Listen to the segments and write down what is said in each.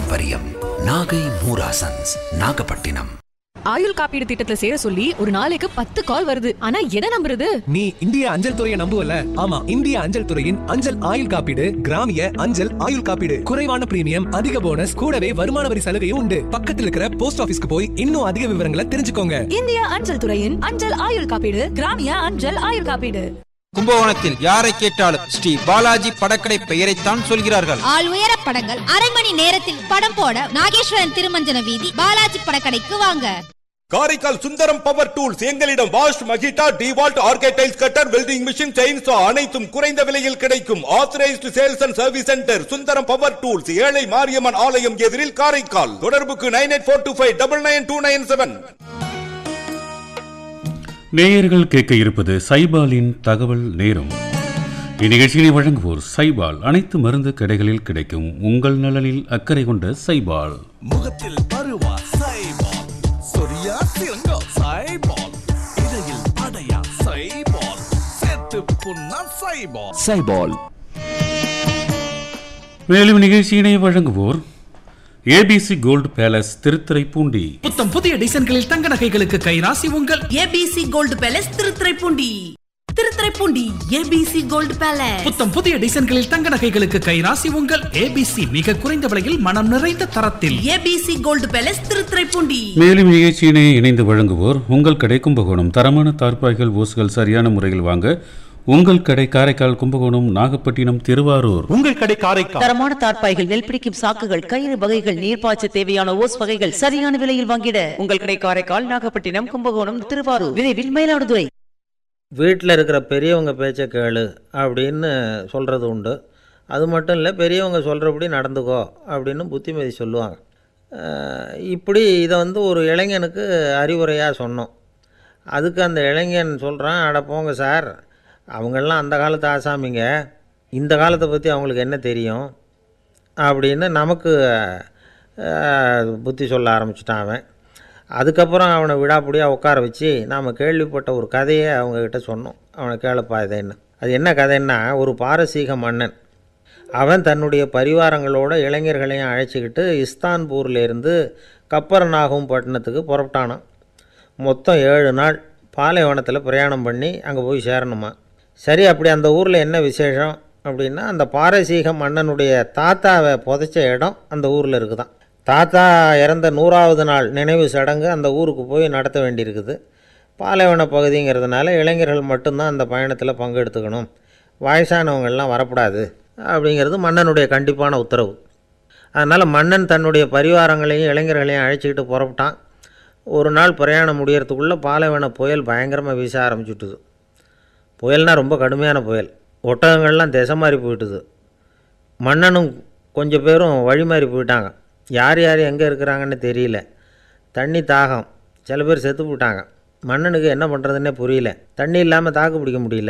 பாரம்பரியம் நாகை மூராசன்ஸ் நாகப்பட்டினம் ஆயுள் காப்பீடு திட்டத்துல சேர சொல்லி ஒரு நாளைக்கு பத்து கால் வருது ஆனா எதை நம்புறது நீ இந்திய அஞ்சல் துறையை நம்புவல ஆமா இந்திய அஞ்சல் துறையின் அஞ்சல் ஆயுள் காப்பீடு கிராமிய அஞ்சல் ஆயுள் காப்பீடு குறைவான பிரீமியம் அதிக போனஸ் கூடவே வருமான வரி சலுகையும் உண்டு பக்கத்துல இருக்கிற போஸ்ட் ஆபீஸ்க்கு போய் இன்னும் அதிக விவரங்களை தெரிஞ்சுக்கோங்க இந்திய அஞ்சல் துறையின் அஞ்சல் ஆயுள் காப்பீடு கிராமிய அஞ்சல் ஆயுள் காப்பீடு கும்பகோணத்தில் யாரை கேட்டாலும் ஸ்ரீ பாலாஜி படக்கடை பெயரைத்தான் சொல்கிறார்கள் ஆள் உயர படங்கள் அரை மணி நேரத்தில் படம் போட நாகேஸ்வரன் திருமஞ்சன வீதி பாலாஜி படக்கடைக்கு வாங்க காரைக்கால் சுந்தரம் பவர் டூல்ஸ் எங்களிடம் வாஷ் மகிட்டா டிவால்ட் ஆர்கேடைல்ஸ் கட்டர் வெல்டிங் மிஷின் செயின்சா அனைத்தும் குறைந்த விலையில் கிடைக்கும் authorised sales and service centre Sundaram power tools ஏழை மாரியம்மன் ஆலயம் எதிரில் காரைக்கால் தொடர்புக்கு nine eight four two five double nine two nine seven நேயர்கள் கேட்க இருப்பது சைபாலின் தகவல் நேரம் இந்நிகழ்ச்சியினை வழங்குவோர் சைபால் அனைத்து மருந்து கடைகளில் கிடைக்கும் உங்கள் நலனில் அக்கறை கொண்ட சைபால் முகத்தில் பருவா சைபால் சொரியா சிறங்கோ சைபால் இடையில் படையா சைபால் சேர்த்து புண்ணா சைபால் சைபால் மேலும் நிகழ்ச்சியினை வழங்குவோர் ஏபிசி கோல்டு பேலஸ் திருத்துறைப்பூண்டி புத்தம் புதிய டிசைன்களில் தங்க நகைகளுக்கு கைராசி உங்கள் ABC gold palace Thiruthuraipoondi Thiruthuraipoondi ABC gold palace புத்தம் புதிய டிசைன்களில் தங்க நகைகளுக்கு கைராசி உங்கள் ஏபிசி மிக குறைந்த விலையில் மனம் நிறைந்த தரத்தில் ஏபிசி கோல்டு பேலஸ் திருத்துறைப்பூண்டி மேலும் நிகழ்ச்சியினை இணைந்து வழங்குவோர் உங்கள் கடை கும்பகோணம் தரமான தார்பாய்கள் ஓசுகள் சரியான முறையில் வாங்க உங்கள் கடை காரைக்கால் கும்பகோணம் நாகப்பட்டினம் திருவாரூர் உங்கள் கடை காரைக்கால் தரமான தார்ப்பாய்கள் நெல் பிடிக்கும் சாக்குகள் கயிறு வகைகள் நீர்ப்பாய்ச்ச தேவையான ஓஸ் வகைகள் சரியான விலையில் வாங்கிட உங்கள் கடை காரைக்கால் நாகப்பட்டினம் கும்பகோணம் திருவாரூர் விரைவில் மயிலாடுதுறை வீட்டில் இருக்கிற பெரியவங்க பேச்சை கேளு அப்படின்னு சொல்கிறது உண்டு அது மட்டும் இல்லை பெரியவங்க சொல்கிறபடி நடந்துக்கோ அப்படின்னு புத்திமதி சொல்லுவாங்க அஹ் இப்படி இதை வந்து ஒரு இளைஞனுக்கு அறிவுரையாக சொன்னோம் அதுக்கு அந்த இளைஞன் சொல்கிறான் அட போங்க சார் அவங்கெல்லாம் அந்த காலத்து ஆசாமிங்க இந்த காலத்தை பற்றி அவங்களுக்கு என்ன தெரியும் அப்படின்னு நமக்கு அஹ், புத்தி சொல்ல ஆரம்பிச்சிட்டான் அவன் அதுக்கப்புறம் அவனை விடாப்புடியாக உட்கார வச்சு நாம் கேள்விப்பட்ட ஒரு கதையை அவங்கக்கிட்ட சொன்னோம் அவனை கேளுப்பா இதுன்னு அது என்ன கதைன்னா ஒரு பாரசீக மன்னன் அவன் தன்னுடைய பரிவாரங்களோட இளைஞர்களையும் அழைச்சிக்கிட்டு இஸ்தான்பூர்லேருந்து கப்பரநாகும் பட்டணத்துக்கு புறப்பட்டானான் மொத்தம் ஏழு நாள் பாலைவனத்தில் பிரயாணம் பண்ணி அங்கே போய் சேரணுமா சரி அப்படி அந்த ஊரில் என்ன விசேஷம் அப்படின்னா அந்த பாரசீக மன்னனுடைய தாத்தாவை புதைச்ச இடம் அந்த ஊரில் இருக்குதான் தாத்தா இறந்த நூறாவது நாள் நினைவு சடங்கு அந்த ஊருக்கு போய் நடத்த வேண்டியிருக்குது பாலைவன பகுதிங்கிறதுனால இளைஞர்கள் மட்டும்தான் அந்த பயணத்தில் பங்கெடுத்துக்கணும் வயசானவங்கள்லாம் வரக்கூடாது அப்படிங்கிறது மன்னனுடைய கண்டிப்பான உத்தரவு அதனால் மன்னன் தன்னுடைய பரிவாரங்களையும் இளைஞர்களையும் அழைச்சிக்கிட்டு புறப்பட்டான் ஒரு நாள் பிரயாணம் முடியறதுக்குள்ளே பாலைவன புயல் பயங்கரமாக வீச ஆரம்பிச்சுட்டுது புயல்னால் ரொம்ப கடுமையான புயல் ஒட்டகங்கள்லாம் திசை மாறி போயிட்டுது மன்னனும் கொஞ்சம் பேரும் வழி மாறி போயிட்டாங்க யார் யார் எங்கே இருக்கிறாங்கன்னு தெரியல தண்ணி தாகம் சில பேர் செத்து போயிட்டாங்க மன்னனுக்கு என்ன பண்ணுறதுன்னே புரியல தண்ணி இல்லாமல் தாக்கு பிடிக்க முடியல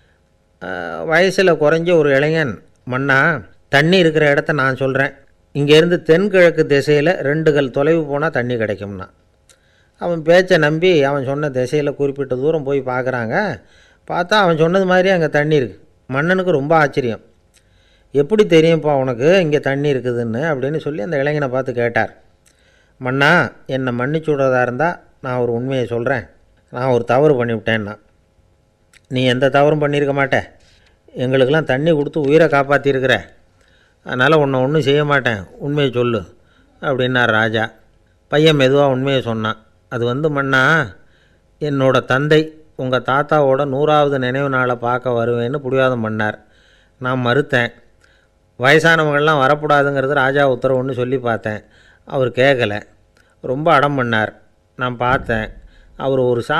வயசில் குறைஞ்ச ஒரு இளைஞன் மன்னா தண்ணி இருக்கிற இடத்த நான் சொல்கிறேன் இங்கேருந்து தென்கிழக்கு திசையில் ரெண்டு கல் தொலைவு போனால் தண்ணி கிடைக்கும்னா அவன் பேச்சை நம்பி அவன் சொன்ன திசையில் குறிப்பிட்ட தூரம் போய் பார்க்குறாங்க பார்த்தா அவன் சொன்னது மாதிரி அங்கே தண்ணி இருக்குது மன்னனுக்கு ரொம்ப ஆச்சரியம் எப்படி தெரியும்ப்பா உனக்கு இங்கே தண்ணி இருக்குதுன்னு அப்படின்னு சொல்லி அந்த இளைஞனை பார்த்து கேட்டார் மன்னா என்னை மன்னிச்சு விடுறதா இருந்தால் நான் ஒரு உண்மையை சொல்கிறேன் நான் ஒரு தவறு பண்ணிவிட்டேன்னா நீ எந்த தவறும் பண்ணியிருக்க மாட்டே எங்களுக்கெல்லாம் தண்ணி கொடுத்து உயிரை காப்பாற்றிருக்கிற அதனால் உன்னை ஒன்றும் செய்ய மாட்டேன் உண்மையை சொல்லு அப்படின்னார் ராஜா பையன் மெதுவாக உண்மையை சொன்னான் அது வந்து மன்னா என்னோட தந்தை உங்கள் தாத்தாவோட நூறாவது நினைவு நாளை பார்க்க வருவேன்னு பிடிவாதம் பண்ணார் நான் மறுத்தேன் வயசானவங்கள்லாம் வரக்கூடாதுங்கிறது ராஜா உத்தரவுன்னு சொல்லி பார்த்தேன் அவர் கேட்கல ரொம்ப அடம் பண்ணார் நான் பார்த்தேன் அவர் ஒரு சா